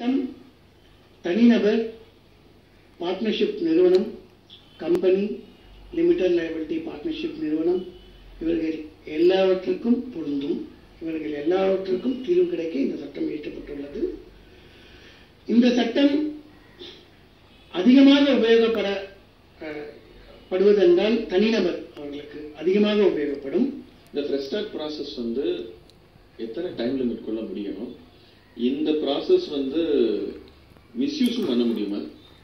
சட்டம் தனிநபர் பார்ட்னர்ஷிப் நிறுவனம் கம்பெனி லிமிடெட் லைபிலிட்டி பார்ட்னர்ஷிப் நிறுவனம் இவர்கள் எல்லாவற்றுக்கும் பொருந்தும் இவர்கள் எல்லாவற்றுக்கும் தீர்வு கிடைக்க இந்த சட்டம் இயற்றப்பட்டுள்ளது இந்த சட்டம் அதிகமாக உபயோகப்பட அஹ், படுவதென்றால் தனிநபர் அவர்களுக்கு அதிகமாக உபயோகப்படும் இந்த ஃப்ரெஷ் ஸ்டார்ட் ப்ராசஸ் வந்து எத்தனை டைம் லிமிட் கொள்ள முடியணும் இந்த ப்ராசஸ் வந்து மிஸ்யூஸும் பண்ண முடியுமா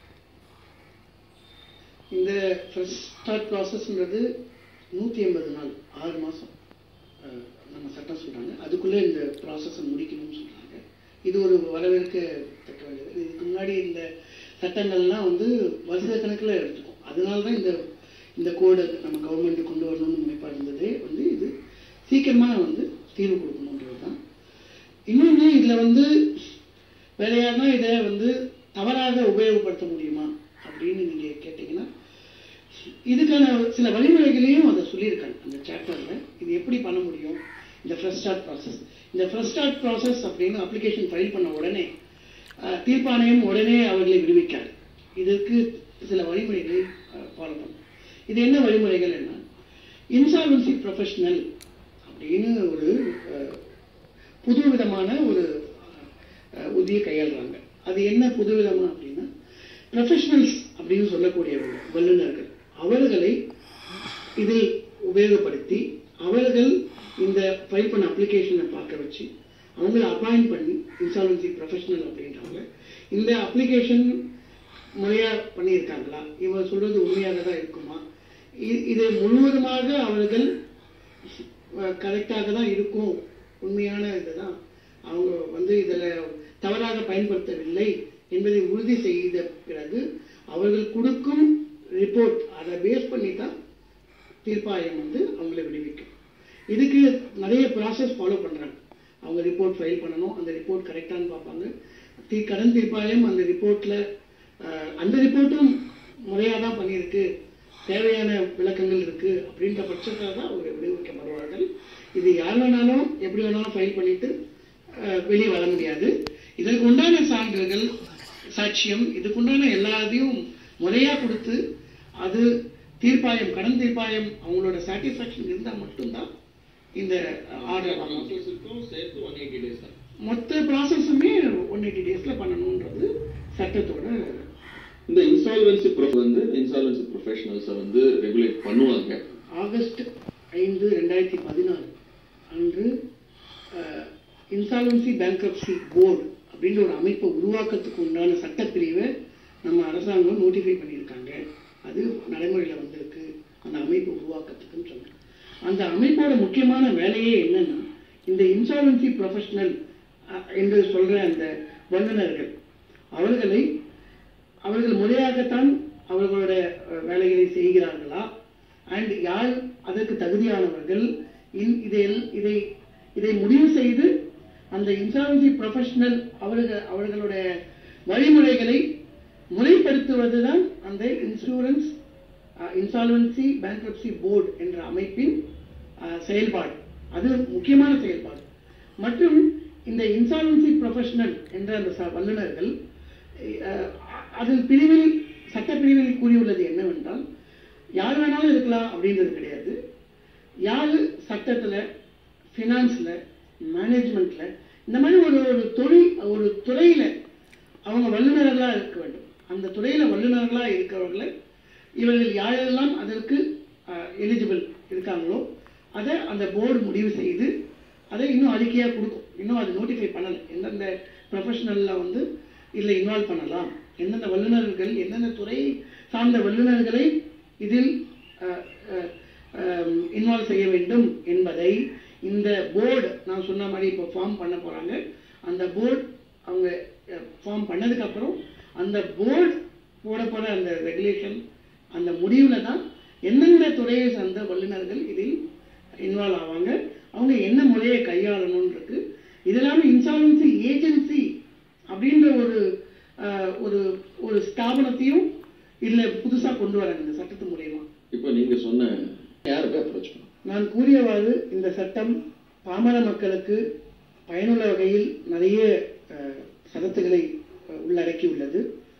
இந்த ஃபர்ஸ்ட் ஸ்டார்ட் ப்ராசஸ்ன்றது நூற்றி எண்பது நாள் ஆறு மாதம் நம்ம சட்டம் சொல்கிறாங்க அதுக்குள்ளே இந்த ப்ராசஸை முடிக்கணும்னு சொல்கிறாங்க இது ஒரு வரவேற்கத்தக்க வேண்டியது இதுக்கு முன்னாடி இந்த சட்டங்கள்லாம் வந்து வருஷ கணக்கில் எடுத்துக்கும் அதனால தான் இந்த இந்த கோடை நம்ம கவர்மெண்ட் கொண்டு வரணும்னு நினைப்பாக இருந்ததே வந்து இது சீக்கிரமாக வந்து தீர்வு கொடுக்கணுன்றது தான் இன்னொன்று இதில் வந்து வேற யாருன்னா இதை வந்து தவறாக உபயோகப்படுத்த முடியுமா அப்படின்னு நீங்கள் கேட்டிங்கன்னா இதுக்கான சில வழிமுறைகளையும் அதை சொல்லியிருக்காங்க அந்த சாப்டரில் இது எப்படி பண்ண முடியும் இந்த ஃப்ரெஷ் ஸ்டார்ட் ப்ராசஸ் இந்த ஃப்ரெஷ் ஸ்டார்ட் ப்ராசஸ் அப்படின்னு அப்ளிகேஷன் ஃபைல் பண்ண உடனே அஹ், தீர்ப்பாணையம் உடனே அவர்களை விடுவிக்காது இதற்கு சில வழிமுறைகளை ஃபாலோ பண்ணும் இது என்ன வழிமுறைகள் என்ன இன்சால்வன்சி ப்ரொஃபஷனல் அப்படின்னு ஒரு அஹ், புது விதமான ஒரு அஹ், உத்தியை கையாளுறாங்க அது என்ன புது விதமா அப்படின்னா ப்ரொஃபஷனல்ஸ் அப்படின்னு சொல்லக்கூடியவங்க வல்லுநர்கள் அவர்களை இதில் உபயோகப்படுத்தி அவர்கள் இந்த ஃபைல் பண்ண அப்ளிகேஷனை பார்க்க வச்சு அவங்கள அப்பாயிண்ட் பண்ணி இன்சால்வன்சி ப்ரொஃபஷனல் அப்படின்றவங்க இந்த அப்ளிகேஷன் முறையா பண்ணியிருக்காங்களா இவங்க சொல்றது உண்மையாக தான் இருக்குமா இ- இது முழுவதுமாக அவர்கள் கரெக்டாக தான் இருக்கும் உண்மையான இதுதான் அவங்க வந்து இதில் தவறாக பயன்படுத்தவில்லை என்பதை உறுதி செய்த பிறகு அவர்கள் கொடுக்கும் ரிப்போர்ட் அதை பேஸ் பண்ணி தான் தீர்ப்பாயம் வந்து அவங்களை விடுவிக்கும் இதுக்கு நிறைய ப்ராசஸ் ஃபாலோ பண்றாங்க அவங்க ரிப்போர்ட் ஃபைல் பண்ணணும் அந்த ரிப்போர்ட் கரெக்டானு பார்ப்பாங்க தீ கடன் தீர்ப்பாயம் அந்த ரிப்போர்ட்ல அந்த ரிப்போர்ட்டும் முறையாக தான் பண்ணியிருக்கு தேவையான விளக்கங்கள் இருக்கு அப்படின்ற பட்சத்தில் தான் அவங்க விடுவிக்கப்படுவார்கள் இது யார் வேணாலும் எப்படி வேணாலும் ஃபைல் பண்ணிட்டு அஹ், வெளியே வர முடியாது இதற்கு உண்டான சான்றுகள் சாட்சியம் இதுக்குண்டான எல்லாத்தையும் முறையா கொடுத்து அது தீர்ப்பாயம் கடன் தீர்ப்பாயம் அவங்களோட சாட்டிஸ்ஃபேக்ஷன் இருந்தால் மட்டும்தான் இந்த ஆர்டர் வாங்க முடியும். ப்ராசஸுக்கும் சேர்த்து ஒன் எயிட்டி டேஸ் தான் மொத்த ப்ராசஸுமே ஒன் எயிட்டி டேஸில் பண்ணணுன்றது சட்டத்தோட இந்த இன்சால்வன்சி வந்து இன்சால்வன்சி ப்ரொஃபஷனல்ஸை வந்து ரெகுலேட் பண்ணுவாங்க ஆகஸ்ட் ஐந்து ரெண்டாயிரத்தி பதினாறு அன்று இன்சால்வன்சி பேங்க்ரப்சி போர்டு அப்படின்ற ஒரு அமைப்பை உருவாக்கத்துக்கு உண்டான சட்டப்பிரிவை நம்ம அரசாங்கம் நோட்டிஃபை பண்ணியிருக்காங்க அது நடைமுறையில் வந்திருக்கு அந்த அமைப்பு உருவாக்கத்துக்குன்னு சொன்னாங்க அந்த அமைப்போட முக்கியமான வேலையே என்னன்னா இந்த இன்சால்வன்சி ப்ரொஃபஷனல் என்று சொல்ற அந்த வல்லுநர்கள் அவர்களை அவர்கள் முறையாகத்தான் அவர்களுடைய அஹ், வேலைகளை செய்கிறார்களா அண்ட் யார் அதற்கு தகுதியானவர்கள் இன் இதை இதை இதை முடிவு செய்து அந்த இன்சால்வன்சி ப்ரொஃபஷனல் அவர்கள் அவர்களுடைய வழிமுறைகளை முறைப்படுத்துவதுதான் அந்த இன்சூரன்ஸ் இன்சால்வன்சி பேங்க்ரப்சி போர்டு என்ற அமைப்பின் அஹ், செயல்பாடு அது முக்கியமான செயல்பாடு மற்றும் இந்த இன்சால்வன்சி ப்ரொஃபஷனல் என்ற அந்த ச- வல்லுநர்கள் அஹ், அதன் பிரிவில் சட்டப்பிரிவில் கூறியுள்ளது என்னவென்றால் யார் வேணாலும் இருக்கலாம் அப்படின்றது கிடையாது யார் சட்டத்தில் ஃபினான்ஸில் மேனேஜ்மெண்ட்டில் இந்த மாதிரி ஒரு ஒரு தொழில் ஒரு துறையில் அவங்க வல்லுநர்களாக இருக்க வேண்டும் அந்த துறையில் வல்லுநர்களாக இருக்கிறவர்களை இவர்கள் யாரெல்லாம் அதற்கு எலிஜிபிள் இருக்காங்களோ அதை அந்த போர்டு முடிவு செய்து அதை இன்னும் அறிக்கையாக கொடுக்கும் இன்னும் அது நோட்டிஃபை பண்ணலை எந்தெந்த ப்ரொஃபஷனலில் வந்து இதில் இன்வால்வ் பண்ணலாம் எந்தெந்த வல்லுநர்கள் எந்தெந்த துறை சார்ந்த வல்லுநர்களை இதில் இன்வால்வ் செய்ய வேண்டும் என்பதை இந்த போர்டு நான் சொன்ன மாதிரி இப்போ ஃபார்ம் பண்ண போகிறாங்க அந்த போர்டு அவங்க ஃபார்ம் பண்ணதுக்கப்புறம் அந்த போர்டு போட போகிற அந்த ரெகுலேஷன் அந்த முடிவில் தான் எந்தெந்த துறையை சார்ந்த வல்லுநர்கள் இதில் இன்வால்வ் ஆவாங்க அவங்க என்ன முறையை கையாளணும்ன்றது இது இல்லாமல் இன்சால்வன்சி ஏஜென்சி அப்படின்ற ஒரு அஹ், ஒரு ஒரு ஸ்தாபனத்தையும் இதில் புதுசாக கொண்டு வராங்க இந்த சட்டத்து மூலயமா இப்போ நீங்க சொன்ன யாரை போய் அப்ரோச் பண்ணும் நான் கூறியவாறு இந்த சட்டம் பாமர மக்களுக்கு பயனுள்ள வகையில் நிறைய அஹ், சரத்துகளை உள்ளடக்கி உள்ளது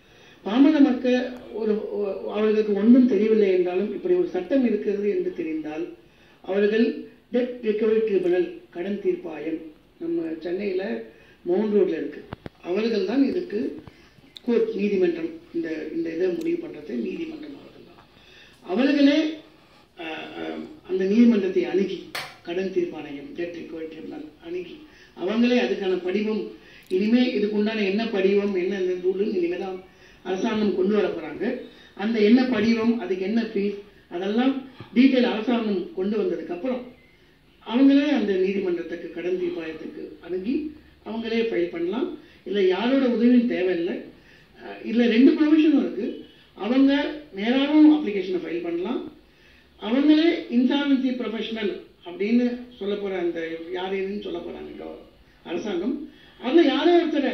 பாமர மக்கள் ஒரு ஒ- அவர்களுக்கு ஒன்றும் தெரியவில்லை என்றாலும் இப்படி ஒரு சட்டம் இருக்கிறது என்று தெரிந்தால் அவர்கள் டெட் ரெக்கவரி ட்ரிபுனல் கடன் தீர்ப்பாயம் நம்ம சென்னையில் மவுண்ட் ரோட்ல இருக்கு அவர்கள் தான் இதுக்கு கோர்ட் நீதிமன்றம் இந்த இந்த இதை முடிவு பண்றது நீதிமன்றம் அவர்கள் தான் அவர்களே அஹ், அஹ், அந்த நீதிமன்றத்தை அணுகி கடன் தீர்ப்பாணையம் டெட் ரெக்கவரி ட்ரிபுனல் அணுகி அவங்களே அதுக்கான படிவம் இனிமே இதுக்கு உண்டான என்ன படிவம் என்ன ரூலுன்னு இனிமே தான் அரசாங்கம் கொண்டு வர போறாங்க அந்த என்ன படிவம் அதுக்கு என்ன ஃபீஸ் அதெல்லாம் டீட்டெயில் அரசாங்கம் கொண்டு வந்ததுக்கு அப்புறம் அவங்களே அந்த நீதிமன்றத்துக்கு கடன் தீர்ப்பாயத்துக்கு அணுகி அவங்களே ஃபைல் பண்ணலாம் இல்லை யாரோட உதவியும் தேவையில்லை அஹ் இதுல ரெண்டு ப்ரொவிஷனும் இருக்கு அவங்க நேராகவும் அப்ளிகேஷனை ஃபைல் பண்ணலாம் அவங்களே இன்சால்வன்சி ப்ரொஃபஷனல் அப்படின்னு சொல்ல போற அந்த யார் எதுன்னு சொல்ல போறாங்க கவ- அரசாங்கம் அதில் யாரோ ஒருத்தரை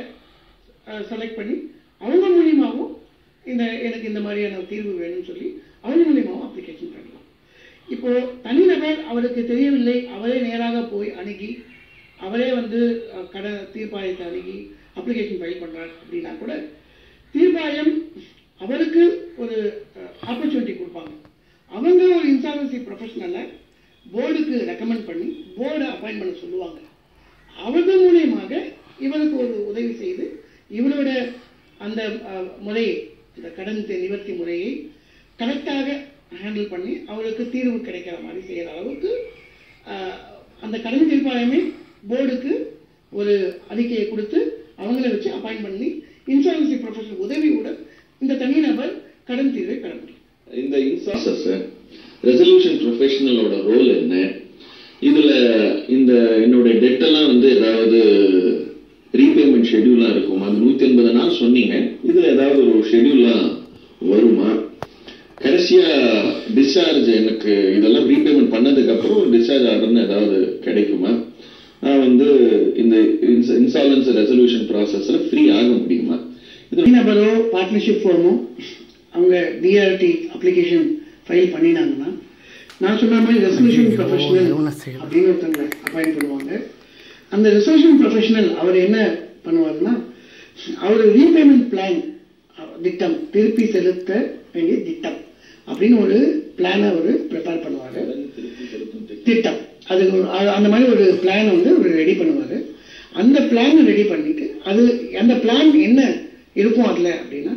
செலக்ட் பண்ணி அவங்க மூலியமாகவும் இந்த எனக்கு இந்த மாதிரியான தீர்வு வேணும்னு சொல்லி அவங்க மூலியமாகவும் அப்ளிகேஷன் பண்ணலாம் இப்போ தனிநபர் அவருக்கு தெரியவில்லை அவரே நேராக போய் அணுகி அவரே வந்து அஹ், கட தீர்ப்பாயத்தை அணுகி அப்ளிகேஷன் ஃபைல் பண்றார் அப்படின்னா கூட தீர்ப்பாயம் அவருக்கு ஒரு ஆப்பர்ச்சுனிட்டி கொடுப்பாங்க அவங்க ஒரு இன்சால்வன்சி ப்ரொஃபஷனலை போர்டுக்கு ரெக்கமெண்ட் பண்ணி போர்டை அப்பாயின்ட் பண்ண சொல்லுவாங்க அவர்கள் மூலியமாக இவருக்கு ஒரு உதவி செய்து இவரோட அந்த அஹ், முறையை இந்த கடன் தி- நிவர்த்தி முறையை கரெக்டாக ஹேண்டில் பண்ணி அவருக்கு தீர்வு கிடைக்கிற மாதிரி செய்யற அளவுக்கு அஹ், அந்த கடன் தீர்ப்பாயமே போர்டுக்கு ஒரு அறிக்கையை கொடுத்து அவங்கள வச்சு அப்பாயின்ட் பண்ணி இன்சூரன்சி ப்ரொஃபஷனல் உதவியுடன் இந்த தனிநபர் கடன் தீர்வை பெற முடியும் இந்த இன்சாசஸ் ரெசல்யூஷன் ப்ரொஃபஷனலோட ரோல் என்ன இதுல இந்த என்னோட டெட் எல்லாம் வந்து ஏதாவது ரீபேமெண்ட் ஷெட்யூல்லாம் இருக்கும் அந்த நூத்தி எண்பது நாள் சொன்னீங்க இதுல ஏதாவது ஒரு ஷெட்யூல்லாம் வருமா கடைசியா டிஸ்சார்ஜ் எனக்கு இதெல்லாம் ரீபேமெண்ட் பண்ணதுக்கு அப்புறம் டிஸ்சார்ஜ் ஆர்டர்னு ஏதாவது கிடைக்குமா நான் வந்து இந்த இன்சாலன்ஸ் ரெசல்யூஷன் ப்ராசஸ்ல ஃப்ரீ ஆக முடியுமா இது தனிநபரோ பார்ட்னர்ஷிப் ஃபார்மோ அவங்க டிஆர்டி அப்ளிகேஷன் ஃபைல் பண்ணினாங்கன்னா நான் சொன்ன மாதிரி ரெசல்யூஷன் ப்ரொஃபஷனல் அப்படின்னு ஒருத்தவங்க அப்பாயிண்ட் பண்ணுவாங்க அந்த ரெசல்யூஷன் ப்ரொஃபஷனல் அவர் என்ன பண்ணுவாருன்னா அவர் ரீபேமெண்ட் பிளான் திட்டம் திருப்பி செலுத்த வேண்டிய திட்டம் அப்படின்னு ஒரு பிளானை அவர் ப்ரிப்பேர் பண்ணுவார் திட்டம் அது ஒரு- அது- அந்த மாதிரி ஒரு பிளான் வந்து அவர் ரெடி பண்ணுவார் அந்த பிளான் ரெடி பண்ணிட்டு அது அந்த பிளான் என்ன இருக்கும் அதில் அப்படின்னா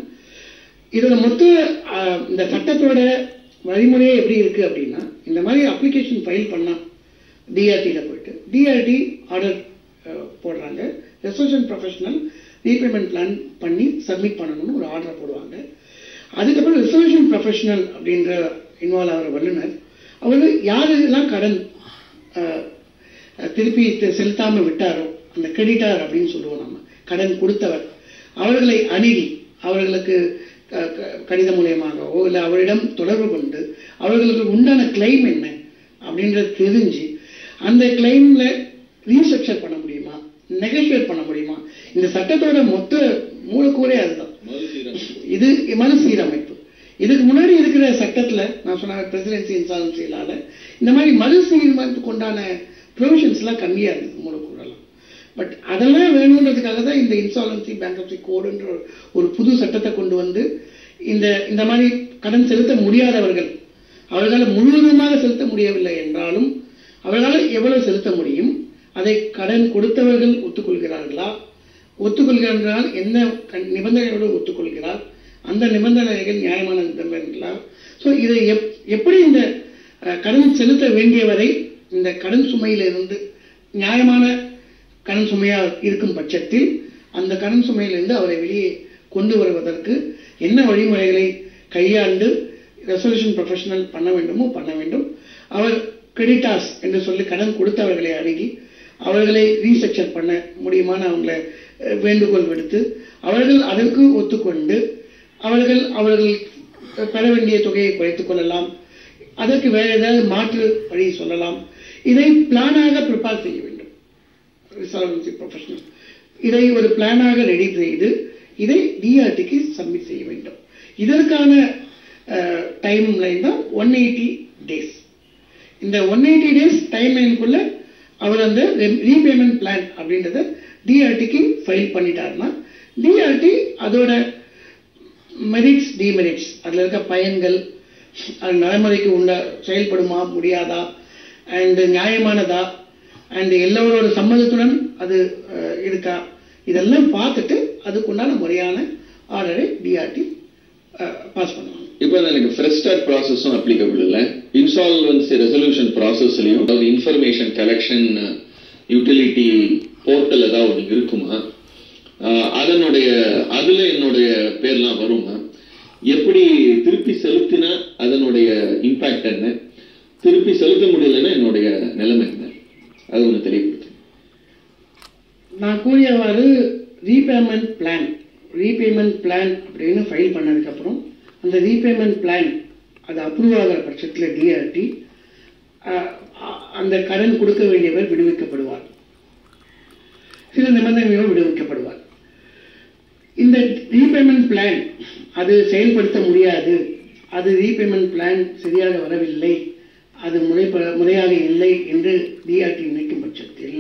இதோட மொத்த ஆஹ், இந்த சட்டத்தோட வழிமுறையே எப்படி இருக்கு அப்படின்னா இந்த மாதிரி அப்ளிகேஷன் ஃபைல் பண்ணா டிஆர்டியில் போயிட்டு டிஆர்டி ஆர்டர் போடுறாங்க ரெசல்யூஷன் ப்ரொஃபஷனல் ரீபேமெண்ட் பிளான் பண்ணி சப்மிட் பண்ணணும்னு ஒரு ஆர்டரை போடுவாங்க அதுக்கப்புறம் ரெசல்யூஷன் ப்ரொஃபஷனல் அப்படின்ற இன்வால்வ் ஆகிற வல்லுனர் அவர் யாரெல்லாம் கடன் அஹ், அஹ், திருப்பி தெ- செலுத்தாம விட்டாரோ அந்த கிரெடிட்டார் அப்படின்னு சொல்லுவோம் நம்ம கடன் கொடுத்தவர் அவர்களை அணுகி அவர்களுக்கு க- க- கடிதம் மூலியமாகவோ இல்லை அவரிடம் தொடர்பு கொண்டு அவர்களுக்கு உண்டான கிளைம் என்ன அப்படின்றத தெரிஞ்சு அந்த கிளைம்ல ரீஸ்ட்ரக்சர் பண்ண முடியுமா நெகோஷியேட் பண்ண முடியுமா இந்த சட்டத்தோட மொத்த மூலக்கூறே அதுதான் இது மறுசீரமைப்பு இதுக்கு முன்னாடி இருக்கிற சட்டத்துல நான் சொன்ன பிரசிடென்சி இன்சாலன்சியிலால இந்த மாதிரி மறுசீரமைப்புக்கு உண்டான ப்ரொவிஷன்ஸ் எல்லாம் கம்மியா இருந்தது மூலக்கூறெல்லாம் பட் அதெல்லாம் வேணுன்றதுக்காக தான் இந்த இன்சாலன்சி பேங்க்ரப்சி கோடுன்ற ஒரு- ஒரு புது சட்டத்தை கொண்டு வந்து இந்த இந்த மாதிரி கடன் செலுத்த முடியாதவர்கள் அவர்களால் முழுவதுமாக செலுத்த முடியவில்லை என்றாலும் அவர்களால் எவ்வளவு செலுத்த முடியும் அதை கடன் கொடுத்தவர்கள் ஒத்துக்கொள்கிறார்களா ஒத்துக்கொள்கிறார்கள் என்ன க- நிபந்தனையோடு ஒத்துக்கொள்கிறார் அந்த நிபந்தனைகள் நியாயமான நிபந்தனைகளா ஸோ இதை எப் எப்படி இந்த அஹ், கடன் செலுத்த வேண்டியவரை இந்த கடன் சுமையிலிருந்து நியாயமான கடன் சுமையா இருக்கும் பட்சத்தில் அந்த கடன் சுமையிலிருந்து அவரை வெளியே கொண்டு வருவதற்கு என்ன வழிமுறைகளை கையாண்டு ரெசல்யூஷன் ப்ரொஃபஷனல் பண்ண வேண்டுமோ பண்ண வேண்டும் அவர் கிரெடிட்டார்ஸ் என்று சொல்லி கடன் கொடுத்தவர்களை அணுகி அவர்களை ரீஸ்ட்ரக்சர் பண்ண முடியுமான்னு அவங்கள அஹ், வேண்டுகோள் விடுத்து அவர்கள் அதற்கு ஒத்துக்கொண்டு அவர்கள் அவர்கள் பெற வேண்டிய தொகையை குறைத்துக் கொள்ளலாம் அதற்கு வேற ஏதாவது மாற்று வழி சொல்லலாம் இதை பிளானாக ப்ரிப்பேர் செய்ய வேண்டும் ரிசால்வன்சி ப்ரொஃபஷனல் இதை ஒரு பிளானாக ரெடி செய்து இதை டிஆர்டிக்கு சப்மிட் செய்ய வேண்டும் இதற்கான டைம் லைன் தான் ஒன் எயிட்டி டேஸ் இந்த ஒன் எயிட்டி டேஸ் டைம் லைனுக்குள்ள அவர் அந்த ரீபேமெண்ட் பிளான் அப்படின்றத டிஆர்டிக்கு ஃபைல் பண்ணிட்டாருன்னா டிஆர்டி அதோட மெரிட்ஸ் டிமெரிட்ஸ் அதில் இருக்க பயன்கள் அது நடைமுறைக்கு உள்ள செயல்படுமா முடியாதா அண்ட் நியாயமானதா அண்ட் எல்லோரோட சம்மதத்துடன் அது அஹ், இருக்கா இதெல்லாம் பார்த்துட்டு அதுக்குண்டான முறையான ஆர்டரை டிஆர்டி பாஸ் பண்ணுவாங்க இப்போ எனக்கு ஃப்ரெஷ் ஸ்டார்ட் ப்ராசஸும் அப்ளிகபிள் இல்லை இன்சால்வன்சி ரெசல்யூஷன் ப்ராசஸ்லையும் அதாவது இன்ஃபர்மேஷன் கலெக்ஷன் யூட்டிலிட்டி போர்ட்டல் ஏதாவது ஒன்று இருக்குமா ஆஹ் அதனுடைய அதுல என்னுடைய பேர்லாம் வருமா எப்படி திருப்பி செலுத்தினா அதனுடைய இம்பாக்ட் என்ன திருப்பி செலுத்த முடியலன்னா என்னுடைய நிலைமை என்ன அது ஒன்று தெளிவுபடுத்து நான் கூறியவாறு ரீபேமெண்ட் பிளான் ரீபேமெண்ட் பிளான் அப்படின்னு ஃபைல் பண்ணதுக்கப்புறம் அந்த ரீபேமெண்ட் பிளான் அது அப்ரூவ் ஆகிற பட்சத்தில் டிஆர்டி அந்த கடன் கொடுக்க வேண்டியவர் விடுவிக்கப்படுவார் சில நிபந்தனைகளோடு விடுவிக்கப்படுவார் இந்த ரீபேமெண்ட் பிளான் அது செயல்படுத்த முடியாது அது ரீபேமெண்ட் பிளான் சரியாக வரவில்லை அது முறைப்ப முறையாக இல்லை என்று டிஆர்டி நினைக்கும் பட்சத்தில்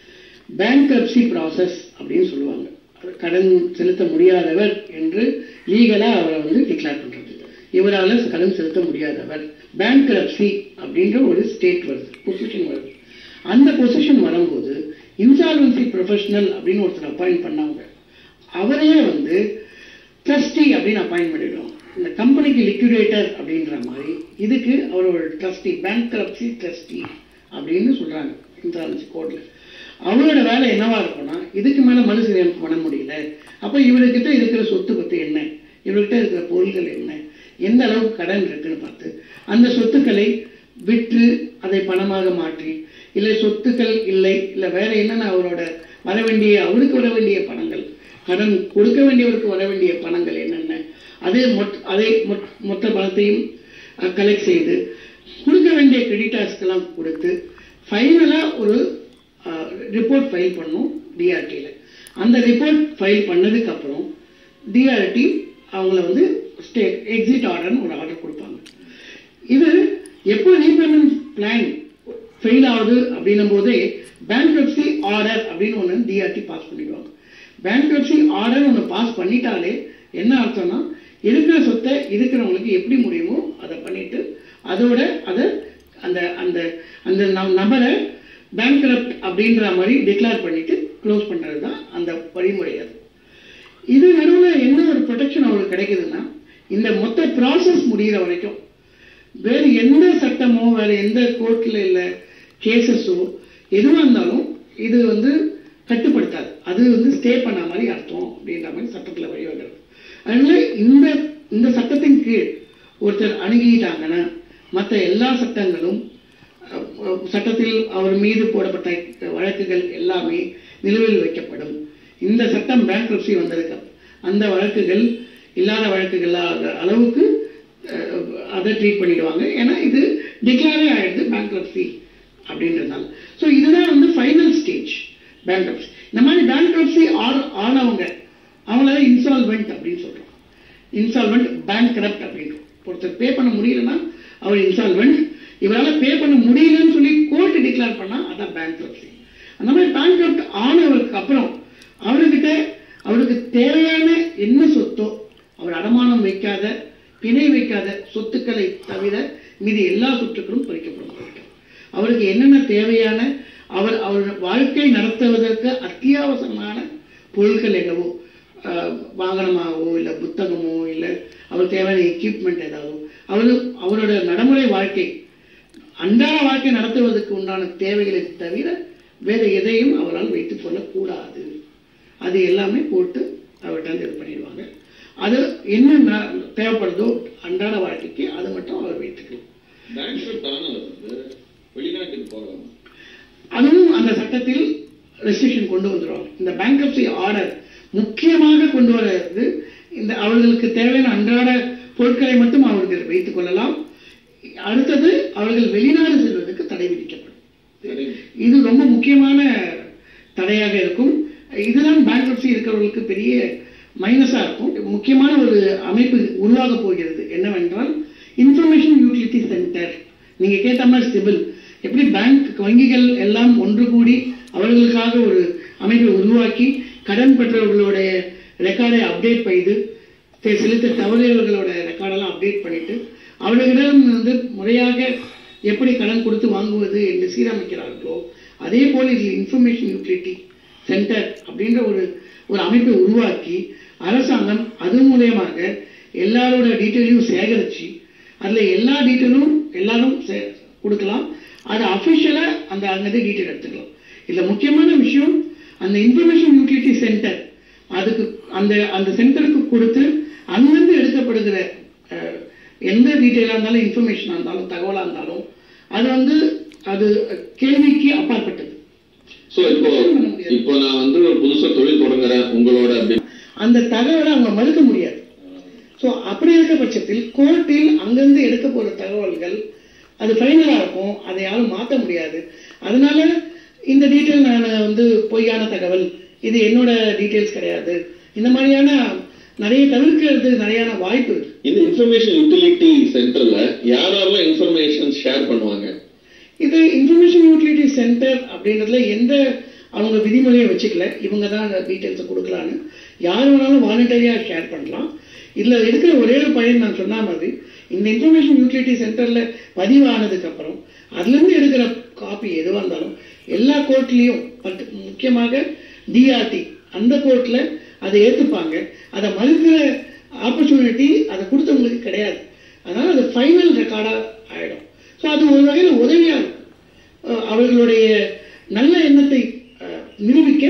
பேங்க்ரப்சி ப்ராசஸ் அப்படின்னு சொல்லுவாங்க அது கடன் செலுத்த முடியாதவர் என்று லீகலா அவரை வந்து டிக்ளேர் பண்றது இவரால கடன் செலுத்த முடியாதவர் பேங்க்ரப்சி அப்படின்ற ஒரு ஸ்டேட் வருது பொசிஷன் வருது அந்த பொசிஷன் வரும்போது இன்சால்வன்சி ப்ரொஃபஷனல் அப்படின்னு ஒருத்தர் அப்பாயிண்ட் பண்ணாங்க அவரையே வந்து ட்ரஸ்டி அப்படின்னு அப்பாயிண்ட் பண்ணிடுவோம் இந்த கம்பெனிக்கு லிக்விடேட்டர் அப்படின்ற மாதிரி இதுக்கு அவர் ஒரு ட்ரஸ்டி பேங்க்ரப்சி ட்ரஸ்டி அப்படின்னு சொல்றாங்க இன்சால்வன்சி கோட்ல அவரோட வேலை என்னவா இருக்கும்னா இதுக்கு மேல மறுசீரமைப்பு பண்ண முடியல அப்ப இவர்கிட்ட இருக்கிற சொத்து பத்தி என்ன இவர்கிட்ட இருக்கிற பொருள்கள் என்ன எந்த அளவுக்கு கடன் இருக்குன்னு பார்த்து அந்த சொத்துக்களை விற்று அதை பணமாக மாற்றி இல்லை சொத்துக்கள் இல்லை இல்லை வேற என்னென்ன அவரோட வர வேண்டிய அவருக்கு வர வேண்டிய பணங்கள் கடன் கொடுக்க வேண்டியவருக்கு வர வேண்டிய பணங்கள் என்னென்ன அதே மொத் அதை மொத்- மொத்த பணத்தையும் கலெக்ட் செய்து கொடுக்க வேண்டிய கிரெடிட்டார்ஸ்க்கெல்லாம் கொடுத்து ஃபைனலாக ஒரு ரிப்போர்ட் ஃபைல் பண்ணும் டிஆர்டியில் அந்த ரிப்போர்ட் ஃபைல் பண்ணதுக்கு அப்புறம் டிஆர்டி அவங்கள வந்து ஸ்டே எக்ஸிட் ஆர்டர்னு ஒரு ஆர்டர் கொடுப்பாங்க இது எப்போ ரீபேமெண்ட் பிளான் ஃபெயில் ஆகுது அப்படின்னும் போதே பேங்க்ரப்சி ஆர்டர் அப்படின்னு ஒன்று டிஆர்டி பாஸ் பண்ணிடுவாங்க பேங்க்ரப்சி ஆர்டர் ஒன்று பாஸ் பண்ணிட்டாலே என்ன அர்த்தம்னா இருக்கிற சொத்தை இருக்கிறவங்களுக்கு எப்படி முடியுமோ அதை பண்ணிட்டு அதோட அதை அந்த அந்த அந்த ந- நபரை பேங்க்ரப்ட் அப்படின்ற மாதிரி டிக்ளேர் பண்ணிட்டு க்ளோஸ் பண்றது தான் அந்த வழிமுறை அது இது நடுவில் என்ன ஒரு ப்ரொடெக்ஷன் அவங்களுக்கு கிடைக்குதுன்னா இந்த மொத்த ப்ராசஸ் முடிகிற வரைக்கும் வேறு எந்த சட்டமோ வேற எந்த கோர்ட்ல இல்ல கேசஸோ எதுவாக இருந்தாலும் இது வந்து கட்டுப்படுத்தாது அது வந்து ஸ்டே பண்ண மாதிரி அர்த்தம் அப்படின்ற மாதிரி சட்டத்தில் வழிவகுக்கிறது அதனால இந்த இந்த சட்டத்தின் கீழ் ஒருத்தர் அணுகிட்டாங்கன்னா மற்ற எல்லா சட்டங்களும் அஹ், அஹ், சட்டத்தில் அவர் மீது போடப்பட்ட வழக்குகள் எல்லாமே நிலுவையில் வைக்கப்படும் இந்த சட்டம் பேங்க்ரப்சி வந்திருக்கு அந்த வழக்குகள் இல்லாத வழக்குகள் இல்லாத அளவுக்கு அஹ், அதை ட்ரீட் பண்ணிடுவாங்க ஏன்னா இது டிக்ளேரே ஆயிடுது பேங்க்ரப்சி அப்படின்றதுனால ஸோ இதுதான் வந்து ஃபைனல் ஸ்டேஜ் பேங்க்ரப்சி இந்த மாதிரி பேங்க்ரப்சி ஆனவங்க அவங்கள இன்சால்வெண்ட் அப்படின்னு சொல்றோம் இன்சால்வெண்ட் பேங்க்ரப்ட் அப்படின்றோம் ஒருத்தர் பே பண்ண முடியலன்னா அவர் இன்சால்வெண்ட் இவரால் பே பண்ண முடியலன்னு சொல்லி கோர்ட் டிக்ளேர் பண்ணா அதான் பேங்க்ரப்சி அந்த மாதிரி பேங்க்ரப்ட் ஆனவருக்கு அப்புறம் அவர்கிட்ட அவருக்கு தேவையான என்ன சொத்தோ அவர் அடமானம் வைக்காத பிணை வைக்காத சொத்துக்களை தவிர மீதி எல்லா சொத்துக்களும் பறிக்கப்படும் அவர்கிட்ட. அவருக்கு என்னென்ன தேவையான அவர் அவர் வாழ்க்கை நடத்துவதற்கு அத்தியாவசியமான பொருட்கள் என்னவோ ஆஹ், வாகனமாகவோ இல்லை புத்தகமோ இல்லை அவர் தேவையான எக்யூப்மெண்ட் ஏதாவது அவர் அவரோட நடைமுறை வாழ்க்கை அன்றாட வாழ்க்கை நடத்துவதற்கு உண்டான தேவைகளை தவிர வேற எதையும் அவரால் வைத்துக் கொள்ளக்கூடாது அது எல்லாமே போட்டு அவர்கிட்ட இது பண்ணிடுவாங்க அது என்ன ந- தேவைப்படுதோ அன்றாட வாழ்க்கைக்கு அது மட்டும் அவர் வைத்துக்கலாம் பேங்க்ரப்ட் ஆனவர் வந்து வெளிநாட்டுக்கு போகலாம் அதுவும் அந்த சட்டத்தில் ரெஸ்ட்ரிக்ஷன் கொண்டு வந்துருவாங்க இந்த பேங்க்ரப்சி ஆர்டர் முக்கியமாக கொண்டு வர்றது இந்த அவர்களுக்கு தேவையான அன்றாட பொருட்களை மட்டும் அவர்கள் வைத்துக் கொள்ளலாம் அடுத்தது அவர்கள் வெளிநாடு செல்வதற்கு தடை விதிக்கப்படும் இது ரொம்ப முக்கியமான தடையாக இருக்கும் இதுதான் பேங்க்ரப்சி இருக்கிறவர்களுக்கு பெரிய மைனஸா இருக்கும் முக்கியமான ஒரு அமைப்பு உருவாக போகிறது என்னவென்றால் இன்ஃபர்மேஷன் யூட்டிலிட்டி சென்டர் நீங்க கேட்ட மாதிரி சிவில் எப்படி பேங்க் வங்கிகள் எல்லாம் ஒன்று கூடி அவர்களுக்காக ஒரு அமைப்பை உருவாக்கி கடன் பெற்றவர்களுடைய ரெக்கார்டை அப்டேட் செய்து செ- செலுத்த தவறியவர்களோட ரெக்கார்டெல்லாம் அப்டேட் பண்ணிட்டு அவர்களிடம் வந்து முறையாக எப்படி கடன் கொடுத்து வாங்குவது என்று சீரமைக்கிறார்களோ அதே போல் இதில் இன்ஃபர்மேஷன் யூட்டிலிட்டி சென்டர் அப்படின்ற ஒரு ஒரு அமைப்பை உருவாக்கி அரசாங்கம் அது மூலியமாக எல்லாரோட டீட்டெயிலையும் சேகரித்து அதில் எல்லா டீட்டெயிலும் எல்லாரும் சே- கொடுக்கலாம் அது அஃபிஷியலாக அந்த அங்கேருந்து டீட்டெயில் எடுத்துக்கலாம் இதில் முக்கியமான விஷயம் அந்த இன்ஃபர்மேஷன் யூட்டிலிட்டி சென்டர் அதுக்கு அந்த அந்த சென்டருக்கு கொடுத்து அங்கிருந்து எடுக்கப்படுகிற அஹ், எந்த டீட்டெயிலாக இருந்தாலும் இன்ஃபர்மேஷனாக இருந்தாலும் தகவலாக இருந்தாலும் அது வந்து அது கேள்விக்கு அப்பாற்பட்டது சோ இப்போ இப்போ நான் வந்து ஒரு புதுசா தொழில் தொடங்குறேன் உங்களோட அப்படி அந்த தகவலை அவங்க மறுக்க முடியாது ஸோ அப்படி இருக்க பட்சத்தில் கோர்ட்டில் அங்கிருந்து எடுக்க போற தகவல்கள் அது ஃபைனலாக இருக்கும் அதை யாரும் மாற்ற முடியாது அதனால இந்த டீட்டெயில் நான் வந்து பொய்யான தகவல் இது என்னோட டீட்டெயில்ஸ் கிடையாது இந்த மாதிரியான நிறைய தவிர்க்கிறது நிறையான வாய்ப்பு இருக்கு இந்த இன்ஃபர்மேஷன் யூட்டிலிட்டி சென்டர்ல யாரெல்லாம் இன்ஃபர்மேஷன் ஷேர் பண்ணுவாங்க இது இன்ஃபர்மேஷன் யூட்டிலிட்டி சென்டர் அப்படின்றதுல எந்த அவங்க விதிமுறையை வச்சுக்கல இவங்க தான் அந்த டீட்டெயில்ஸை கொடுக்கலான்னு யார் வேணாலும் வாலண்டரியாக ஷேர் பண்ணலாம் இதில் இருக்கிற ஒரே ஒரு பயன் நான் சொன்ன மாதிரி இந்த இன்ஃபர்மேஷன் யூட்டிலிட்டி சென்டரில் பதிவானதுக்கு அப்புறம் அதுலேருந்து எடுக்கிற காப்பி எதுவாக இருந்தாலும் எல்லா கோர்ட்லேயும் முக்கியமாக டிஆர்டி அந்த கோர்ட்டில் அதை ஏற்றுப்பாங்க அதை மறுக்கிற ஆப்பர்ச்சுனிட்டி அதை கொடுத்தவங்களுக்கு கிடையாது அதனால அது ஃபைனல் ரெக்கார்டாக ஆயிடும் ஸோ அது ஒரு வகையில் உதவியாக இருக்கும் அஹ் அவர்களுடைய நல்ல எண்ணத்தை அஹ், நிரூபிக்க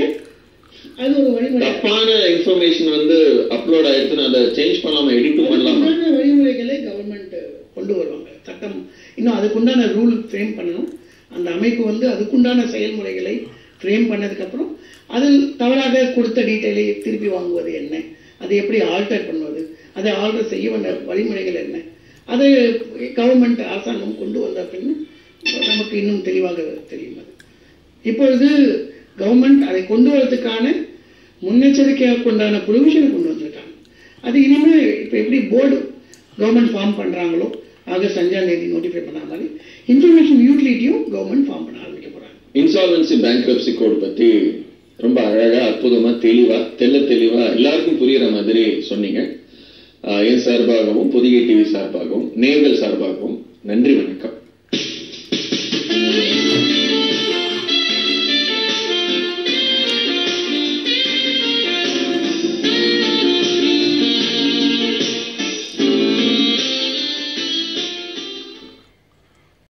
அது ஒரு வழிமுறை தப்பான இன்ஃபர்மேஷன் வந்து அப்லோட் ஆயிடுச்சுன்னு அதை சேஞ்ச் பண்ணலாமா எடிட்டும் பண்ணலாமா அதுக்குண்டான வழிமுறைகளை கவர்மெண்ட் கொண்டு வருவாங்க சட்டம் இன்னும் அதுக்குண்டான ரூல் ஃப்ரேம் பண்ணணும் அந்த அமைப்பு வந்து அதுக்குண்டான செயல்முறைகளை ஃப்ரேம் பண்ணதுக்கப்புறம் அதில் தவறாக கொடுத்த டீட்டெயிலை திருப்பி வாங்குவது என்ன அதை எப்படி ஆல்டர் பண்ணுவது அதை ஆல்டர் செய்ய வேண்டிய வழிமுறைகள் என்ன அதை கவர்மெண்ட் அரசாங்கம் கொண்டு வந்த பின் நமக்கு இன்னும் தெளிவாக தெரியும் அது இப்பொழுது கவர்மெண்ட் அதை கொண்டு வரதுக்கான முன்னெச்சரிக்கையாக கொண்டான ப்ரொவிஷனை கொண்டு வந்திருக்காங்க அது இனிமேல் இப்போ எப்படி போர்டு கவர்மெண்ட் ஃபார்ம் பண்ணுறாங்களோ ஆகஸ்ட் அஞ்சாம் தேதி நோட்டிஃபை பண்ண மாதிரி இன்ஃபர்மேஷன் யூட்டிலிட்டியும் கவர்மெண்ட் ஃபார்ம் பண்ண ஆரம்பிக்க போகிறாங்க இன்சால்வன்சி பேங்க்ரப்சி கோட் பத்தி ரொம்ப அழகா அற்புதமா தெளிவா தெள்ள தெளிவா எல்லாருக்கும் புரியுற மாதிரி சொன்னீங்க ஆஹ் என் சார்பாகவும் புதிய டிவி சார்பாகவும் நேர்கள் சார்பாகவும் நன்றி வணக்கம்